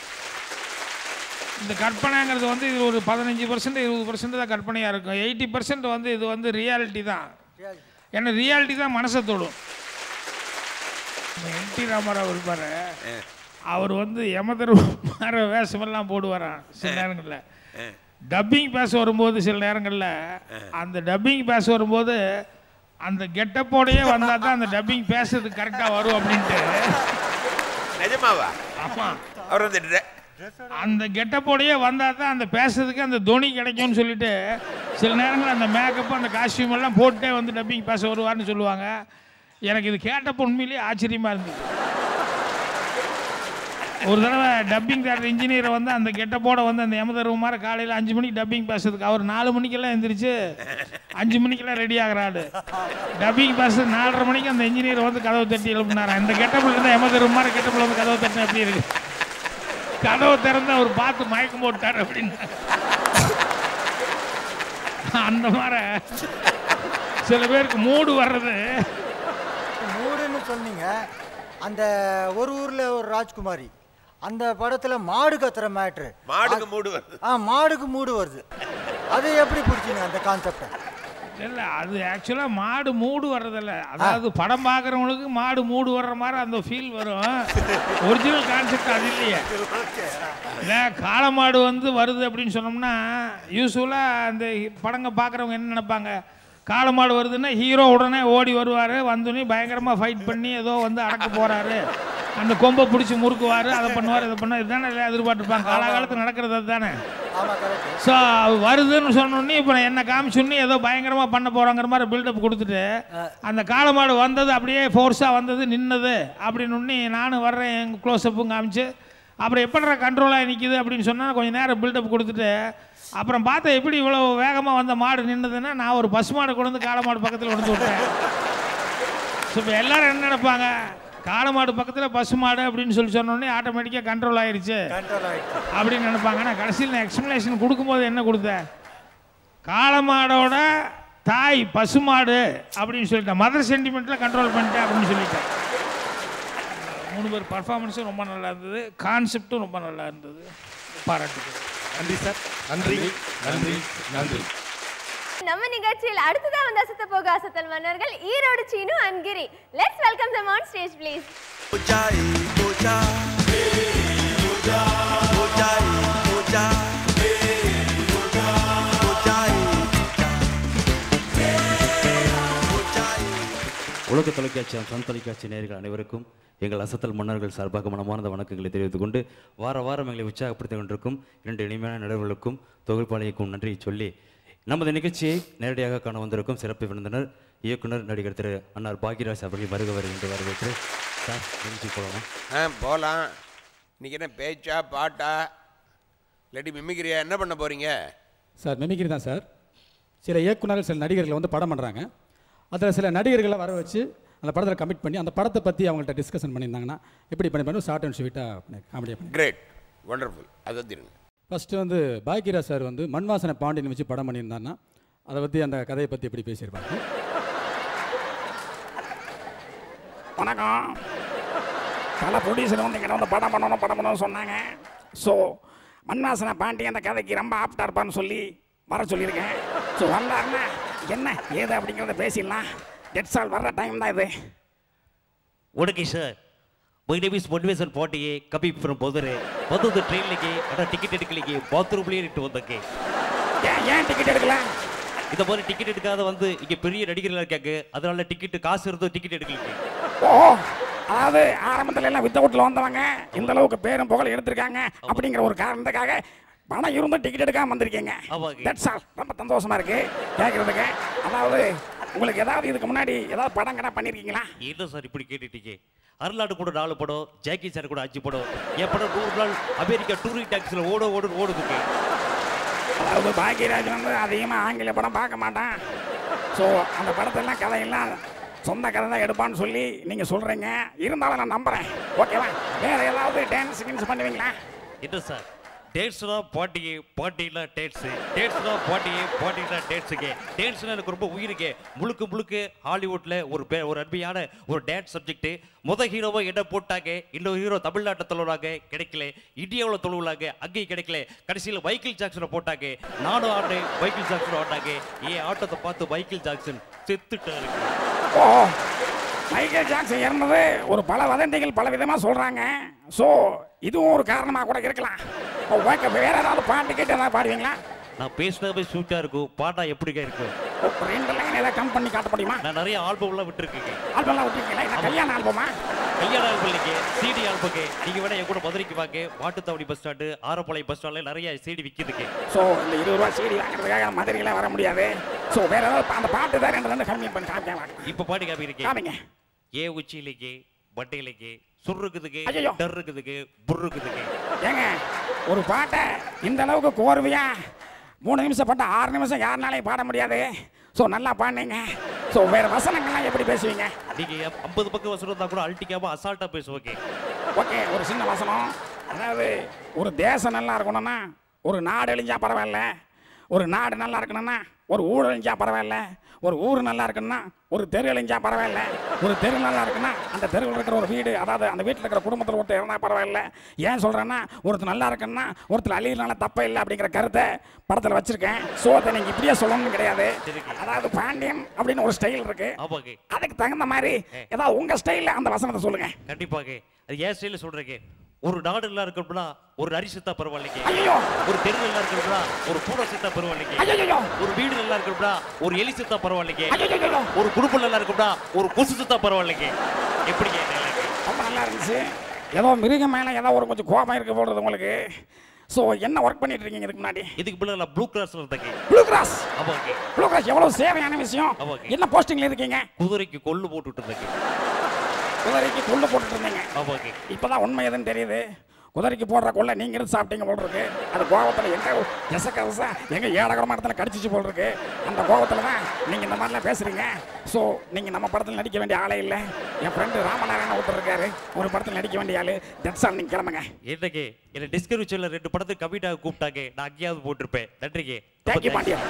இந்த கற்பனைங்கிறது வந்து இது ஒரு பதினஞ்சு பர்சன்ட் இருபது பர்சன்ட் தான் கற்பனையாக இருக்கும் எயிட்டி பர்சன்ட் வந்து இது வந்து ரியாலிட்டி தான் ஏன்னா ரியாலிட்டி தான் மனசை தொடும் என் டி ராமராவ் இருப்பார் அவர் வந்து யமதர்ம வேஷமெல்லாம் போடுவாராம் சில நேரங்களில் டப்பிங் பேச வரும்போது சில நேரங்களில் அந்த டப்பிங் பேச வரும்போது அந்த கெட்டப்போடையே வந்தால் தான் அந்த டப்பிங் பேசுறதுக்கு கரெக்டாக வரும் அப்படின்ட்டு நிஜமாவா ஆமாம் அவர் வந்து dre- அந்த கெட்டப்போடையே வந்தால் தான் அந்த பேசுறதுக்கு அந்த துணி கிடைக்கும்னு சொல்லிட்டு சில நேரங்களில் அந்த மேக்கப் அந்த காஸ்டியூம் எல்லாம் போட்டே வந்து டப்பிங் பேச வருவார்னு சொல்லுவாங்க எனக்கு இது கேட்டப்போ உண்மையிலேயே ஆச்சரியமாக இருந்தது ஒரு தடவை டப்பிங் தேட்டர் இன்ஜினியரை வந்து அந்த கெட்டப்போட வந்து அந்த எமதர்வு மாதிரி காலையில் அஞ்சு மணிக்கு டப்பிங் பேசுறதுக்கு அவர் நாலு மணிக்கெல்லாம் எந்திரிச்சு அஞ்சு மணிக்கெல்லாம் ரெடி ஆகுறாரு டப்பிங் பேச நாலரை மணிக்கு அந்த இன்ஜினியர் வந்து கதவு தட்டி எழுப்பினாரா இந்த கெட்டப்பில் இருந்தால் எமதர்வு மாதிரி கெட்டப்பில் வந்து கதவு தட்டினா எப்படி இருக்கு கதவை திறந்து அவர் பார்த்து மயக்கம் போட்டார் அப்படின்னு அந்த மாதிரி சில பேருக்கு மூடு வர்றது மூடுன்னு சொன்னீங்க அந்த ஒரு ஊர்ல ஒரு ராஜ்குமாரி அந்த படத்துல மாடு கத்துற மேட்ரு மாடுக்கு மூடு வருது ஆ மாடுக்கு மூடு வருது அது எப்படி பிடிச்சிங்க அந்த கான்செப்டை இல்லை அது ஆக்சுவலாக மாடு மூடு வர்றதில்ல அதாவது படம் பார்க்குறவங்களுக்கு மாடு மூடு வர்ற மாதிரி அந்த ஃபீல் வரும் ஒரிஜினல் கான்செப்ட் அது இல்லையே இல்லை காளை மாடு வந்து வருது அப்படின்னு சொன்னோம்னா யூஸ்வலாக அந்த படங்க பார்க்குறவங்க என்ன நினைப்பாங்க காளை மாடு வருதுன்னா ஹீரோ உடனே ஓடி வருவார் வந்தோடனே பயங்கரமாக ஃபைட் பண்ணி ஏதோ வந்து அடக்க போகிறாரு அந்த கொம்பை பிடிச்சி முறுக்குவார் அதை பண்ணுவார் இதை பண்ணுவார் இதுதானே எல்லாம் எதிர்பார்த்துருப்பாங்க காலாகாலத்தில் நடக்கிறது அதுதானே ஆமா கரெக்ட் ஸோ வருதுன்னு சொன்னோடனே இப்போ என்ன காமிச்சோன்னே ஏதோ பயங்கரமாக பண்ண போகிறாங்கிற மாதிரி பில்டப் கொடுத்துட்டு அந்த காளமாடு வந்தது அப்படியே ஃபோர்ஸாக வந்தது நின்னது அப்படின்னு உடனே நானும் வர்றேன் எங்கள் க்ளோஸ்அப்பும் காமிச்சு அப்புறம் எப்படிடா கண்ட்ரோலாக நிற்கிது அப்படின்னு சொன்னால் கொஞ்சம் நேரம் பில்டப் கொடுத்துட்டு அப்புறம் பார்த்தா எப்படி இவ்வளோ வேகமாக வந்த மாடு நின்னதுன்னா நான் ஒரு பசு மாடு கொண்டு வந்து காளை மாடு பக்கத்தில் கொண்டு வந்து விட்டேன் ஸோ இப்போ எல்லாரும் என்ன நினைப்பாங்க காளை மாடு பக்கத்தில் பசு மாடு அப்படின்னு சொல்லி சொன்னோடனே ஆட்டோமேட்டிக்காக கண்ட்ரோல் ஆயிருச்சு கண்ட்ரோல் ஆயிடுச்சு அப்படின்னு நினைப்பாங்க ஆனால் கடைசியில் நான் எக்ஸ்ப்ளனேஷன் கொடுக்கும்போது என்ன கொடுத்தேன் காளமாடோட தாய் பசுமாடு அப்படின்னு சொல்லிட்டேன் மதர் சென்டிமெண்ட்டில் கண்ட்ரோல் பண்ணிட்டேன் அப்படின்னு சொல்லிட்டேன் மூணு பேர் பர்ஃபார்மன்ஸும் ரொம்ப நல்லா இருந்தது கான்செப்டும் ரொம்ப நல்லா இருந்தது பாராட்டுகள் நன்றி சார் நன்றி நன்றி நன்றி நம்ம நிகழ்ச்சியில் அடுத்ததா வந்து அசத்த போக அசத்தல் மன்னர்கள் Erode Seenu and Giri let's welcome them on stage please உலக தொலைக்காட்சி சன் தொலைக்காட்சி நேயர்கள் அனைவருக்கும் எங்கள் அசத்தல் மன்னர்கள் சார்பாக மனமார்ந்த வணக்கங்களை தெரிவித்துக் கொண்டு வார வாரம் எங்களை உற்சாகப்படுத்திக் கொண்டிருக்கும் இரண்டு இனிமையான நடுவர்களுக்கும் தொகுப்பாளிக்கும் நன்றியை சொல்லி நமது நிகழ்ச்சியை நேரடியாக காண வந்திருக்கும் சிறப்பு விருந்தினர் இயக்குனர் நடிகர் திரு அன்னார் பாக்யராஜ் அவர்கள் வருக வருகின்ற வரவேற்று சார் நிகழ்ச்சி போகலாமா ஆ போகலாம் இன்னைக்கு என்ன பேச்சா பாட்டா இல்லாட்டி மிமிக்கிறியா என்ன பண்ண போறீங்க சார் மிமிக்ரி தான் சார் சில இயக்குனர்கள் சில நடிகர்களை வந்து படம் பண்ணுறாங்க அதில் சில நடிகர்களை வர வச்சு அந்த படத்தில் கமிட் பண்ணி அந்த படத்தை பற்றி அவங்கள்ட்ட டிஸ்கஷன் பண்ணியிருந்தாங்கன்னா எப்படி பண்ணி பண்ணி ஷார்ட் அண்ட் ஸ்வீட்டாக காமெடியாக பண்ணி கிரேட் ஒண்டர்ஃபுல் அதை திருங்க ஃபஸ்ட்டு வந்து பாக்கியராஜ் சார் வந்து மண்வாசனை பாண்டியன் வச்சு படம் பண்ணியிருந்தாருன்னா அதை பற்றி அந்த கதையை பற்றி எப்படி பேசியிருப்பாங்க வணக்கம் பல ப்ரொடியூசர் வந்து இங்கே வந்து படம் பண்ணணும் படம் பண்ணணும்னு சொன்னாங்க ஸோ மண்வாசனை பாண்டி அந்த கதைக்கு ரொம்ப ஆப்டாக இருப்பான்னு சொல்லி வர சொல்லியிருக்கேன் ஸோ வந்தாருன்னா என்ன ஏது அப்படிங்கிறத பேசிடலாம் டெட் சால் வர்ற டைம் தான் இது உனக்கு sir my name is motivation ಪಾಟಿಗೆ ಕಪಿ ಫ್ರಮ್ ಹೋದರೆ ಬಂದದ್ದು ಟ್ರೈನ್ಲಿಗೆ ಅಡ ಟಿಕೆಟ್ எடுக்கலிಗೆ பாத்ரூம்லயே இட்டு வந்தಕ್ಕೆ ஏன் ஏன் டிக்கெட் எடுக்கல இந்த மாதிரி டிக்கெட் எடுக்காத வந்து இங்க பெரிய நடிகர்கள் இருக்காங்க அதனால டிக்கெட் காசு இருந்தோ டிக்கெட் எடுக்கலிங்க ஓ அதாவது ஆரம்பத்தில் எல்லாம் வித்தவுட்டில் வந்தவங்க இந்த அளவுக்கு பேரும் புகழ் எடுத்திருக்காங்க அப்படிங்கிற ஒரு காரணத்துக்காக பணம் இருந்தும் டிக்கெட் எடுக்காம வந்திருக்கீங்க ஆமாங்க. தட்ஸ் ஆல் ரொம்ப சந்தோஷமா இருக்கு கேட்கறதுக்கு அதாவது உங்களுக்கு ஏதாவது இதுக்கு முன்னாடி ஏதாவது படம் கடை பண்ணியிருக்கீங்களா என்ன சார் இப்படி கேட்டுட்டீங்க அருளாடு கூட நாலு படம் ஜாக்கி சார் கூட அஞ்சு படம் என் படம் நூறு நாள் அமெரிக்கா டூரிங் டாக்ஸில் ஓட ஓடு ஓடுதுக்கு அதாவது பாக்யராஜ் வந்து அதிகமாக ஆங்கில படம் பார்க்க மாட்டான் ஸோ அந்த படத்தெல்லாம் கதையெல்லாம் சொந்த கதை தான் எடுப்பான்னு சொல்லி நீங்கள் சொல்கிறீங்க இருந்தாலும் நான் நம்புகிறேன் ஓகேவா வேறு ஏதாவது டான்ஸ் கின்ஸ் பண்ணுவீங்களா என்ன சார் டேட்ஸ்னா பாட்டிக்கு பாட்டினா டேட்ஸு டேட்ஸ்னா பாட்டிக்கு பாட்டினா டேட்ஸுக்கு டேட்ஸ்னா எனக்கு ரொம்ப உயிருக்கு முழுக்க முழுக்க ஹாலிவுட்டில் ஒரு பே ஒரு அருமையான ஒரு டான்ஸ் சப்ஜெக்ட்டு முத ஹீரோவை என்ன போட்டாங்க இன்னொரு ஹீரோ தமிழ்நாட்டில் தொழுவாங்க கிடைக்கல இந்தியாவில் தொழுவுலாங்க அங்கேயும் கிடைக்கல கடைசியில் மைக்கேல் ஜாக்சனை போட்டாங்க நானும் ஆடினேன் மைக்கேல் ஜாக்சன் ஆடினாங்க என் ஆட்டத்தை பார்த்து மைக்கேல் ஜாக்சன் செத்துட்டாரு ஓ மைக்கேல் ஜாக்சன் இறந்தது ஒரு பல வதந்திகள் பல விதமாக சொல்கிறாங்க ஸோ இதுவும் ஒரு காரணமாக கூட இருக்கலாம் ஓகே வேற ஏதாவது பாட்டு கேட்டு ஏதாவது பாடுவீங்களா நான் பேசினாவே சூட்டாக இருக்கும் பாட்டா எப்படிங்க இருக்கும் ஓ, ரெண்டு லைன் ஏதாவது கம் பண்ணி காட்ட முடியுமா நான் நிறைய ஆல்பம்லாம் விட்டுருக்கேங்க ஆல்பம்லாம் விட்டுருக்கீங்களா என்ன கல்யாண ஆல்பமா கல்யாண ஆல்பம் இல்லைங்க சிடி ஆல்பம்க்கு நீங்க வேணா என் கூட மதுரைக்கு வாங்க Mattuthavani bus stand Arappalayam bus ஸ்டாண்ட்ல நிறைய சிடி விக்குதுங்க ஸோ இந்த இருபது ரூபா சீடி வாங்குறதுக்காக மதுரைக்கெல்லாம் வர முடியாது ஸோ வேற ஏதாவது அந்த பாட்டு தான் ரெண்டு ரெண்டு கம்மி பண்ணி காமிக்கலாம் இப்ப பாட்டு காமிக்கிறீங்க காமிங்க ஏ உச்சியிலேக்கு பட்டையிலேக்கு சுருக்குதுக்கு ஐயையோ. டர்ருக்குதுக்கு புர்ருக்குதுக்கு ஏங்க ஒரு பாட்டை இந்த அளவுக்கு கோர்வையா மூணு நிமிஷம் பாட்டு ஆறு நிமிஷம் யாருனாலையும் பாட முடியாது ஸோ நல்லா பாடுனீங்க ஸோ வேற வசனங்கள்லாம் எப்படி பேசுவீங்க நீங்க ஐம்பது பக்கம் வசனம் இருந்தா கூட அல்ட்டிக்காம அசால்ட்டா பேசுவோங்க ஓகே ஒரு சின்ன வசனம் அதாவது ஒரு தேசம் நல்லா இருக்கணும்னா ஒரு நாடு அழிஞ்சா பரவாயில்ல ஒரு நாடு நல்லா இருக்கணும்னா ஒரு ஊர் அழிஞ்சா பரவாயில்ல ஒரு ஊர் நல்லா இருக்கணும்னா ஒரு தெரு அழிஞ்சா பரவாயில்ல ஒரு தெரு நல்லா இருக்குன்னா அந்த தெருவில் இருக்கிற ஒரு வீடு அதாவது அந்த வீட்டில் இருக்கிற குடும்பத்தில் ஒருத்தர் இருந்தால் பரவாயில்ல ஏன் சொல்கிறேன்னா ஒருத்தர் நல்லா இருக்குன்னா ஒருத்தர் அழியிறனால தப்பே இல்லை அப்படிங்கிற கருத்தை படத்தில் வச்சிருக்கேன் ஸோ அதை நீங்கள் இப்படியே சொல்லணும்னு கிடையாது அதாவது பாண்டியன் அப்படின்னு ஒரு ஸ்டைல் இருக்கு ஆமாங்க அதுக்கு தகுந்த மாதிரி ஏதாவது உங்கள் ஸ்டைலில் அந்த வசனத்தை சொல்லுங்கள் கண்டிப்பாக அது ஏன் ஸ்டைல சொல்றேங்க ஒரு நாடு நல்லா இருக்கணும்னா ஒரு நரி செத்தா பரவாயில்லைங்க ஐயோ ஒரு தெரு நல்லா இருக்கணும்னா ஒரு பூனை செத்தா பரவாயில்லைங்க ஐயையோ. ஒரு வீடு நல்லா இருக்கணும்னா ஒரு எலி செத்தா பரவாயில்லைங்க ஐயையோ. ஒரு குடும்பம் நல்லா இருக்கணும்னா ஒரு கொசு செத்தா பரவாயில்லைங்க எப்படிங்க dialogue? ரொம்ப நல்லா இருந்துச்சு ஏதோ மிருகம் மேலே ஏதோ ஒரு கொஞ்சம் கோபம் இருக்க போடுறது உங்களுக்கு ஸோ என்ன ஒர்க் பண்ணிட்டு இருக்கீங்க இதுக்கு முன்னாடி இதுக்கு முன்னாடி நான் ப்ளூ கிராஸ்ல இருந்தேங்க ப்ளூ கிராஸ் ஆமாங்க ப்ளூ கிராஸ் எவ்வளோ சேவையான விஷயம் ஆமாங்க. என்ன போஸ்டிங்ல இருக்கீங்க குதிரைக்கு கொள்ளு போட்டுட்டு இருந்தேங்க குதிரைக்கு கொள்ளு போட்டுட்டு இருந்தீங்க ஆமாங்க இப்போதான் உண்மை எதுன்னு தெரியுது குதிரைக்கு போடுற கொள்ள நீங்க எடுத்து சாப்பிட்டீங்க போல் இருக்கு அது கோபத்தில் எங்க எசக்கரசா எங்க ஏடகரமான இடத்துல கடிச்சிச்சு போல் இருக்கு அந்த கோபத்தில் தான் நீங்க இந்த மாதிரிலாம் பேசுறீங்க ஸோ நீங்க நம்ம படத்தில் நடிக்க வேண்டிய ஆளே இல்லை என் ஃப்ரெண்டு ராமநாராயண ஒருத்தர் இருக்காரு ஒரு படத்தில் நடிக்க வேண்டிய ஆளு தட்ஸ் ஆல் நீங்க கிளம்புங்க என்னங்க என்ன டிஸ்கவரி சேனல் ரெண்டு படத்துக்கு கமிட்டாக கூப்பிட்டாங்க நான் அங்கேயாவது போட்டிருப்பேன் நன்றிங்க தேங்க்யூ பாண்டியா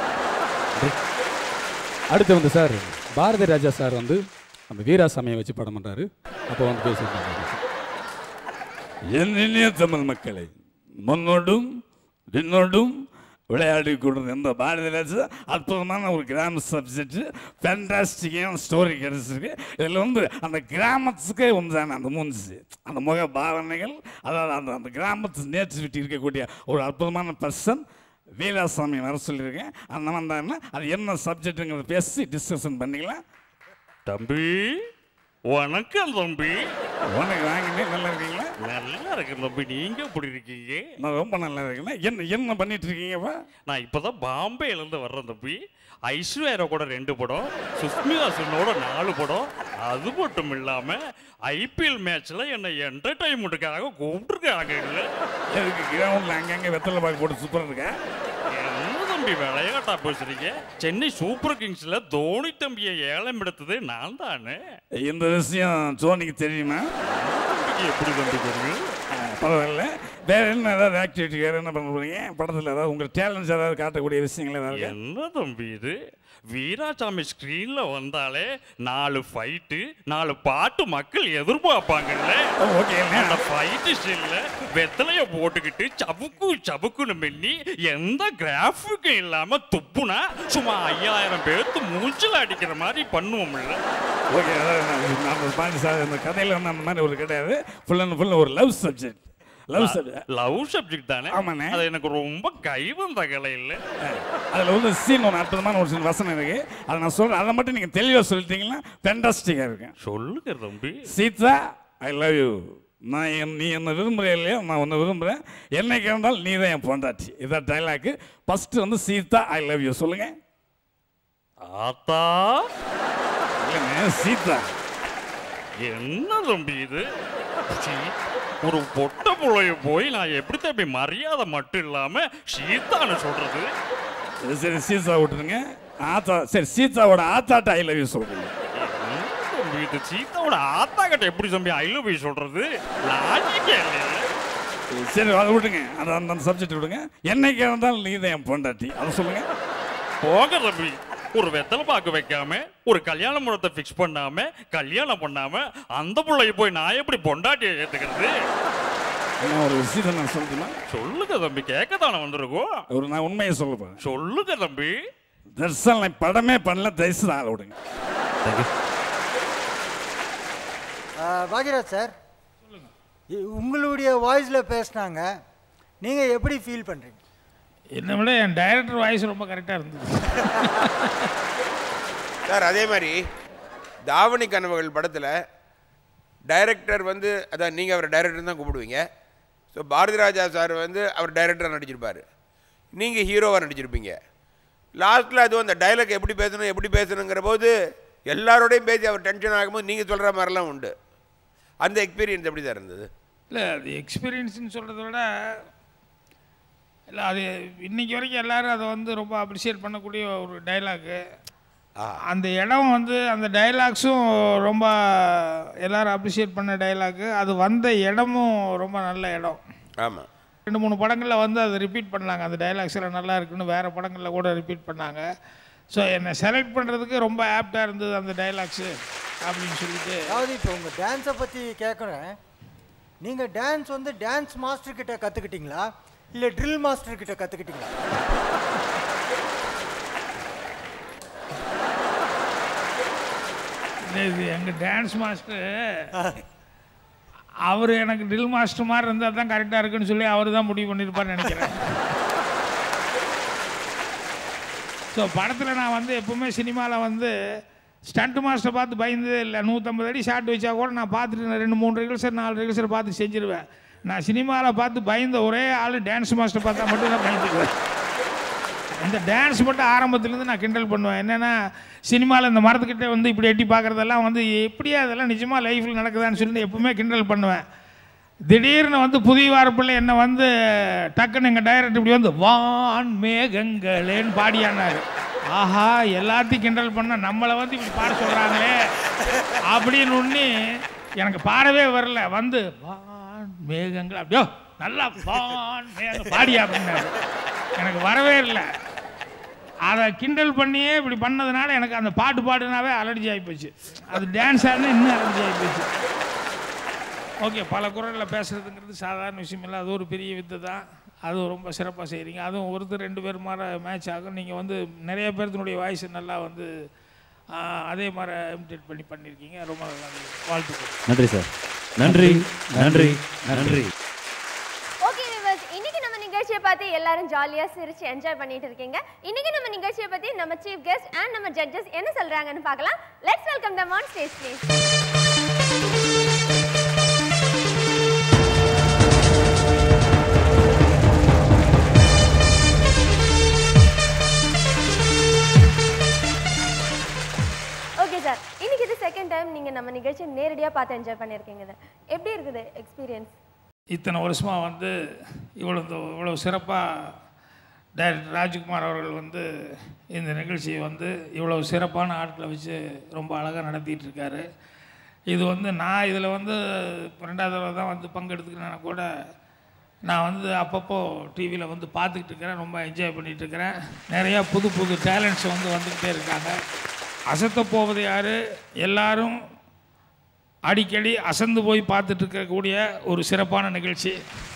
அடுத்து வந்து சார் பாரதி ராஜா சார் வந்து நம்ம வீராசாமியை வச்சு படம் பண்ணுறாரு அப்போ வந்து பேசியிருந்தாங்க என் இனிய தமிழ் மக்களை முன்னோடும் பின்னோடும் விளையாடி கொண்டு இந்த பாரதிராஜா அற்புதமான ஒரு கிராம சப்ஜெக்ட் ஃபேண்டாஸ்டிக்கான ஸ்டோரி கிடைச்சிருக்கு இதில் வந்து அந்த கிராமத்துக்கே உண்டான அந்த மூஞ்சி அந்த முக பாவனைகள் அதாவது அந்த அந்த கிராமத்து நேட்டிவிட்டி இருக்கக்கூடிய ஒரு அற்புதமான பர்சன் வீராசாமி வர சொல்லியிருக்கேன் அந்த வந்தாங்கன்னா அது என்ன சப்ஜெக்ட்டுங்கிறத பேசி டிஸ்கஷன் பண்ணிக்கலாம் தம்பி வணக்கம் தம்பி உனக்கு வாங்கினேன் நல்லா இருக்கீங்களா நல்லா இருக்கேன் தம்பி நீங்க எப்படி இருக்கீங்க நான் ரொம்ப நல்லா இருக்கேன் என்ன என்ன பண்ணிட்டு இருக்கீங்கப்பா நான் இப்பதான் பாம்பேல இருந்து வர்றேன் தம்பி ஐஸ்வர்யா கூட ரெண்டு படம் சுஸ்மிதா சென்னோட நாலு படம் அது மட்டும் இல்லாம ஐபிஎல் மேட்ச்ல என்னை என்டர்டைன்மெண்ட்டுக்காக கூப்பிட்டுருக்காங்க இல்ல எதுக்கு கிரவுண்ட்ல அங்கங்க வெத்தலை பாக்கு போட்டு சூப்பரா இருக்கேன் என்ன தம்பி விளையாட்டா பேசுறீங்க சென்னை சூப்பர் கிங்ஸ்ல தோனி தம்பியை ஏலம் எடுத்தது நான் தானே இந்த விஷயம் சோனிக்கு தெரியுமா எப்படி தம்பி தெரியும் பரவாயில்ல வேற என்ன ஏதாவது ஆக்டிவிட்டி வேற என்ன பண்ண போறீங்க படத்தில் ஏதாவது உங்கள் டேலண்ட்ஸ் ஏதாவது காட்டக்கூடிய விஷயங்கள் ஏதாவது இருக்கா? என்ன தம்பி இது வீராசாமி ஸ்க்ரீன்ல வந்தாலே நாலு ஃபைட்டு நாலு பாட்டு மக்கள் எதிர்பார்ப்பாங்கல்ல ஓகே அந்த ஃபைட்டு ஸ்டில்ல வெத்தலைய போட்டுக்கிட்டு சபுக்கு சபுக்குன்னு மென்னி எந்த கிராஃபிக்கும் இல்லாம துப்புனா சும்மா ஐயாயிரம் பேர்த்து மூச்சில் அடிக்கிற மாதிரி பண்ணுவோம்ல ஓகே அதாவது நான் நம்ம பாண்டி சார் இந்த கதையில் வந்து அந்த மாதிரி ஒரு கிடையாது ஃபுல் அண்ட் ஃபுல் ஒரு love subject love subject love subject தானே ஆமாண்ணே. அது எனக்கு ரொம்ப கைவந்த கலை இல்லை அதில் வந்து சீன் ஒன்று அற்புதமான ஒரு சீன் வசனம் இருக்கு அதை நான் சொல்கிறேன் அதை மட்டும் நீங்கள் தெளிவாக சொல்லிட்டீங்கன்னா ஃபென்டாஸ்டிக்காக இருக்கும் சொல்லுங்க தம்பி சீதா ஐ லவ் யூ நான் என் நீ என்ன விரும்புகிறே இல்லையோ நான் உன்னை விரும்புகிறேன் என்னைக்கு இருந்தாலும் நீ தான் என் பொண்டாட்டி இதான் டைலாக்கு ஃபஸ்ட்டு வந்து சீதா ஐ லவ் யூ சொல்லுங்கள் ஆத்தா இல்லைங்க சீதா என்ன தம்பி இது சீ, ஒரு பொட்ட புள்ளைய போய் நான் எப்படி தம்பி மரியாதை மட்டும் இல்லாம சீதான்னு சொல்றது சரி, சரி சீதா விட்டுருங்க ஆத்தா சரி சீதாவோட ஆத்தாட்ட ஐ லவ் யூ சொல்கிறீங்க என்ன தம்பி இது சீதாவோட ஆத்தா கிட்ட எப்படி தம்பி ஐ லவ் யூ சொல்றது லாஜிக்கே இல்லைல்ல சரி அதை விட்டுங்க அந்த அந்த அந்த சப்ஜெக்ட் விடுங்க என்னைக்கு இருந்தாலும் நீ தான் என் பொண்டாட்டி அதை சொல்லுங்க போக தம்பி ஒரு வெத்தலை பாக்கு வைக்காம ஒரு கல்யாண முறத்தை ஃபிக்ஸ் பண்ணாம கல்யாணம் பண்ணாம அந்த புள்ளைய போய் நான் எப்படி பொண்டாட்டியை ஏத்துக்கிறது என்ன ஒரு விஷயத்தை நான் சொல்லட்டுமா சொல்லுங்க தம்பி கேட்கத்தானே வந்திருக்கோம் ஒரு நான் உண்மையை சொல்ல போகிறேன் சொல்லுங்க தம்பி தர்சன் நான் படமே பண்ணல தயவுசெய்து ஆள விடுங்க பாக்யராஜ் சார் இ- உங்களுடைய வாய்ஸில் பேசுனாங்க நீங்கள் எப்படி ஃபீல் பண்ணுறீங்க என்னை விட என் டைரக்டர் வாய்ஸ் ரொம்ப கரெக்டாக இருந்தது சார் அதே மாதிரி தாவணி கனவுகள் படத்தில் டைரக்டர் வந்து அதான் நீங்கள் அவர் டைரக்டர் தான் கூப்பிடுவீங்க ஸோ பாரதி ராஜா சார் வந்து அவர் டைரக்டராக நடிச்சிருப்பார் நீங்கள் ஹீரோவாக நடிச்சிருப்பீங்க லாஸ்ட்டில் அதுவும் அந்த டைலாக் எப்படி பேசணும் எப்படி பேசணுங்கிற போது எல்லாரோடையும் பேசி அவர் டென்ஷன் ஆகும்போது நீங்கள் சொல்கிற மாதிரிலாம் உண்டு அந்த எக்ஸ்பீரியன்ஸ் எப்படி சார் இருந்தது இல்லை அது எக்ஸ்பீரியன்ஸ்னு சொல்கிறத விட இல்லை அது இன்னைக்கு வரைக்கும் எல்லாரும் அதை வந்து ரொம்ப அப்ரிஷியேட் பண்ணக்கூடிய ஒரு டைலாக்கு அந்த இடம் வந்து அந்த டைலாக்ஸும் ரொம்ப எல்லாரும் அப்ரிஷியேட் பண்ண டைலாக்கு அது வந்த இடமும் ரொம்ப நல்ல இடம் ஆமாம் ரெண்டு மூணு படங்களில் வந்து அதை ரிப்பீட் பண்ணாங்க அந்த டைலாக்ஸ் எல்லாம் நல்லா இருக்குன்னு வேறு படங்களில் கூட ரிப்பீட் பண்ணாங்க ஸோ என்னை செலக்ட் பண்ணுறதுக்கு ரொம்ப ஆப்டாக இருந்தது அந்த டைலாக்ஸு அப்படின்னு சொல்லிட்டு அதாவது இப்போ உங்கள் டான்ஸை பற்றி கேட்குறேன் நீங்கள் டான்ஸ் வந்து டான்ஸ் மாஸ்டர் கிட்ட கற்றுக்கிட்டீங்களா இல்லை ட்ரில் மாஸ்டர் கிட்ட கற்றுக்கிட்டீங்களா இல்லை, இது எங்கள் டான்ஸ் மாஸ்டர் அவர் எனக்கு ட்ரில் மாஸ்டர் மாதிரி இருந்தால் தான் கரெக்டாக இருக்குன்னு சொல்லி அவர் தான் முடிவு பண்ணியிருப்பார்னு நினைக்கிறேன் ஸோ படத்தில் நான் வந்து எப்பவுமே சினிமாவில் வந்து ஸ்டண்ட் மாஸ்டர் பார்த்து பயந்ததே இல்லை நூற்றம்பது அடி ஷாட் வச்சா கூட நான் பார்த்துட்டு நான் ரெண்டு மூணு ரிகல்சர் நாலு ரிகல்சர் பார்த்து செஞ்சிருவேன் நான் சினிமாவில் பார்த்து பயந்த ஒரே ஆள் டான்ஸ் மாஸ்டர் பார்த்தா மட்டும் தான் பயந்துக்குவேன் இந்த டான்ஸ் மட்டும் ஆரம்பத்துலேருந்து நான் கிண்டல் பண்ணுவேன் என்னென்னா சினிமாவில் இந்த மரத்துக்கிட்ட வந்து இப்படி எட்டி பார்க்குறதெல்லாம் வந்து எப்படியா அதெல்லாம் நிஜமாக லைஃப்பில் நடக்குதான்னு சொல்லிட்டு எப்பவுமே கிண்டல் பண்ணுவேன் திடீர்னு வந்து புதிய வாரப்பிள்ளை என்னை வந்து டக்குன்னு எங்கள் டைரக்டர் இப்படி வந்து வான் மேகங்களேன்னு பாடியானார் ஆஹா எல்லாத்தையும் கிண்டல் பண்ண நம்மளை வந்து இப்படி பாட சொல்கிறாங்களே அப்படின்னு ஒன்று எனக்கு பாடவே வரல வந்து வான் மேகங்கள் அப்படியோ நல்லா வான் மேக பாடியா அப்படின்னாரு எனக்கு வரவே இல்லை அதை கிண்டல் பண்ணியே இப்படி பண்ணதுனால எனக்கு அந்த பாட்டு பாடுனாவே அலர்ஜி ஆகிப்போச்சு அது டான்ஸ் ஆடினா இன்னும் அலர்ஜி ஆகிப்போச்சு ஓகே பல குரலில் பேசுகிறதுங்கிறது சாதாரண விஷயம் இல்லை அது ஒரு பெரிய வித்தை தான் அதுவும் ரொம்ப சிறப்பாக செய்கிறீங்க அதுவும் ஒருத்தர் ரெண்டு பேர் மாதிரி மேட்ச் ஆகும் நீங்கள் வந்து நிறைய பேர்த்தினுடைய வாய்ஸ் நல்லா வந்து ஆ, அதே மாதிரி இமிடேட் பண்ணி பண்ணியிருக்கீங்க ரொம்ப நல்லா இருந்தது. வாழ்த்துக்கள் நன்றி சார் நன்றி நன்றி நன்றி ஓகே விவர்ஸ் இன்னைக்கு நம்ம நிகழ்ச்சியை பார்த்து எல்லாரும் ஜாலியா சிரிச்சு என்ஜாய் பண்ணிட்டு இருக்கீங்க இன்னைக்கு நம்ம நிகழ்ச்சியை பத்தி நம்ம சீஃப் கெஸ்ட் அண்ட் நம்ம ஜட்ஜஸ் என்ன சொல்றாங்கன்னு பார்க்கலாம் let's welcome them on stage please நேரடியாக பார்த்து என்ஜாய் பண்ணியிருக்கீங்க இதை எப்படி இருக்குது எக்ஸ்பீரியன்ஸ் இத்தனை வருஷமாக வந்து இவ்வளோ இவ்வளோ சிறப்பாக டைரக்டர் ராஜ்குமார் அவர்கள் வந்து இந்த நிகழ்ச்சியை வந்து இவ்வளோ சிறப்பான ஆட்களை வச்சு ரொம்ப அழகாக நடத்திட்டு இருக்காரு இது வந்து நான் இதில் வந்து இப்ப ரெண்டாவது தடவை தான் வந்து பங்கெடுத்துக்கிறேன்னா கூட நான் வந்து அப்பப்போ டிவியில் வந்து பார்த்துக்கிட்டு இருக்கிறேன் ரொம்ப என்ஜாய் பண்ணிகிட்டு இருக்கிறேன் நிறையா புது புது டேலண்ட்ஸ் வந்து வந்துக்கிட்டே இருக்காங்க அசத்த போவது யார் எல்லாரும் அடிக்கடி அசந்து போய் பார்த்துட்டு இருக்கக்கூடிய ஒரு சிறப்பான நிகழ்ச்சி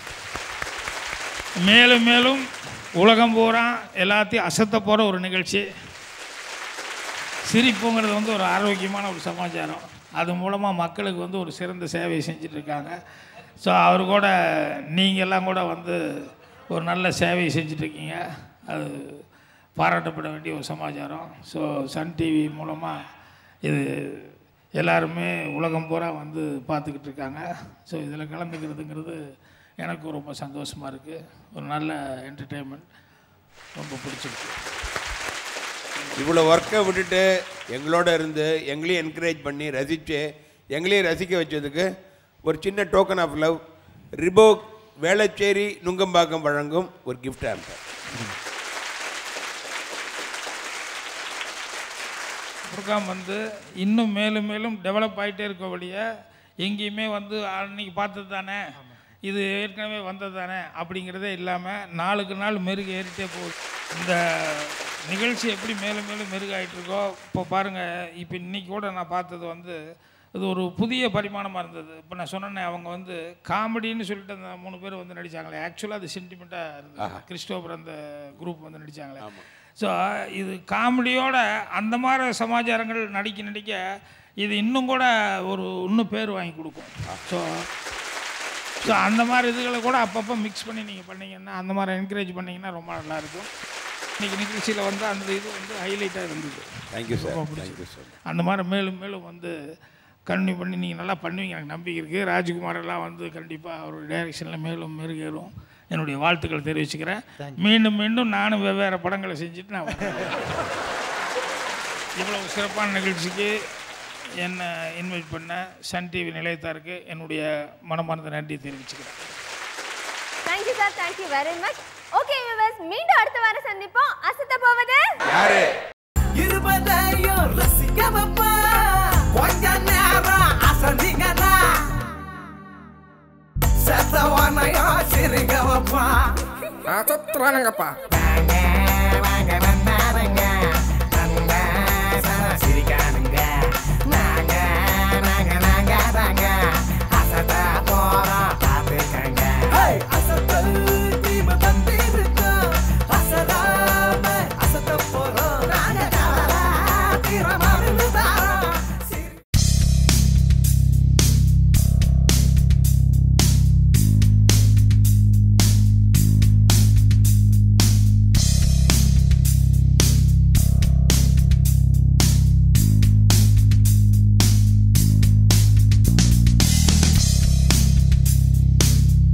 மேலும் மேலும் உலகம் பூரா எல்லாத்தையும் அசத்த போகிற ஒரு நிகழ்ச்சி சிரிப்புங்கிறது வந்து ஒரு ஆரோக்கியமான ஒரு சமாச்சாரம் அது மூலமாக மக்களுக்கு வந்து ஒரு சிறந்த சேவை செஞ்சுட்டு இருக்காங்க ஸோ அவர் கூட நீங்கள் எல்லாம் கூட வந்து ஒரு நல்ல சேவை செஞ்சுட்டு இருக்கீங்க அது பாராட்டப்பட வேண்டிய ஒரு சமாச்சாரம் ஸோ சன் டிவி மூலமாக இது எல்லாருமே உலகம் பூரா வந்து பார்த்துக்கிட்டு இருக்காங்க ஸோ இதில் கலந்துக்கிறதுங்கிறது எனக்கு ரொம்ப சந்தோஷமாக இருக்குது ஒரு நல்ல என்டர்டெயின்மெண்ட் ரொம்ப பிடிச்சிருக்கு இவ்வளோ ஒர்க்கை விட்டுட்டு எங்களோட இருந்து எங்களையும் என்கரேஜ் பண்ணி ரசித்து எங்களையும் ரசிக்க வச்சதுக்கு ஒரு சின்ன டோக்கன் ஆஃப் லவ் ரிபோ வேளச்சேரி நுங்கம்பாக்கம் வழங்கும் ஒரு கிஃப்ட் ஆம்பர் ப்ரோக்ராம் வந்து இன்னும் மேலும் மேலும் டெவலப் ஆகிட்டே இருக்க வழிய எங்கேயுமே வந்து அன்னைக்கு பார்த்தது தானே இது ஏற்கனவே வந்தது தானே அப்படிங்கிறதே இல்லாமல் நாளுக்கு நாள் மெருகு ஏறிட்டே போகுது இந்த நிகழ்ச்சி எப்படி மேலும் மேலும் மெருகாயிட்டு இருக்கோ இப்போ பாருங்கள் இப்போ இன்னைக்கு கூட நான் பார்த்தது வந்து இது ஒரு புதிய பரிமாணமாக இருந்தது இப்போ நான் சொன்னேனே அவங்க வந்து காமெடின்னு சொல்லிட்டு அந்த மூணு பேர் வந்து நடித்தாங்களே ஆக்சுவலாக அது சென்டிமெண்ட்டாக இருந்தது கிறிஸ்டோபர் அந்த குரூப் வந்து நடித்தாங்களே ஸோ இது காமெடியோட அந்த மாதிரி சமாச்சாரங்கள் நடிக்க நடிக்க இது இன்னும் கூட ஒரு இன்னும் பேர் வாங்கி கொடுக்கும் ஸோ ஸோ அந்த மாதிரி இதுகளை கூட அப்பப்போ மிக்ஸ் பண்ணி நீங்கள் பண்ணீங்கன்னா அந்த மாதிரி என்கரேஜ் பண்ணீங்கன்னா ரொம்ப நல்லாயிருக்கும் இன்றைக்கி நிகழ்ச்சியில் வந்து அந்த இது வந்து ஹைலைட்டாக இருந்தது தேங்க்யூ சார் ரொம்ப பிடிச்சது. தேங்க்யூ சார் அந்த மாதிரி மேலும் மேலும் வந்து கண்டினியூ பண்ணி நீங்கள் நல்லா பண்ணுவீங்க எனக்கு நம்பிக்கை இருக்குது ராஜ்குமார் எல்லாம் வந்து கண்டிப்பாக அவருடைய டைரக்ஷனில் மேலும் மெருகேறும் என்னுடைய வாழ்த்துக்கள் தெரிவிச்சுக்கிறேன் மீண்டும் மீண்டும் நானும் வெவ்வேறு படங்களை செஞ்சுட்டு நான் வரேன். இவ்வளவு சிறப்பான நிகழ்ச்சிக்கு என்னை இன்வைட் பண்ண சன் டிவி நிலையத்தாருக்கு என்னுடைய மனமார்ந்த நன்றி தெரிவிச்சுக்கிறேன் thank you sir thank you very much okay viewers மீண்டும் அடுத்த வாரம் சந்திப்போம் அசத்த போவது யாரு இருபதையும் ரசிக்க வைப்பா கொஞ்ச நேரம் அசந்திங்கடா செத்தவனையும் சிரிக்க வைப்பா சுத்துறானுங்கப்பா வாங்க வாங்க வந்தாருங்க அந்த சிரிக்கான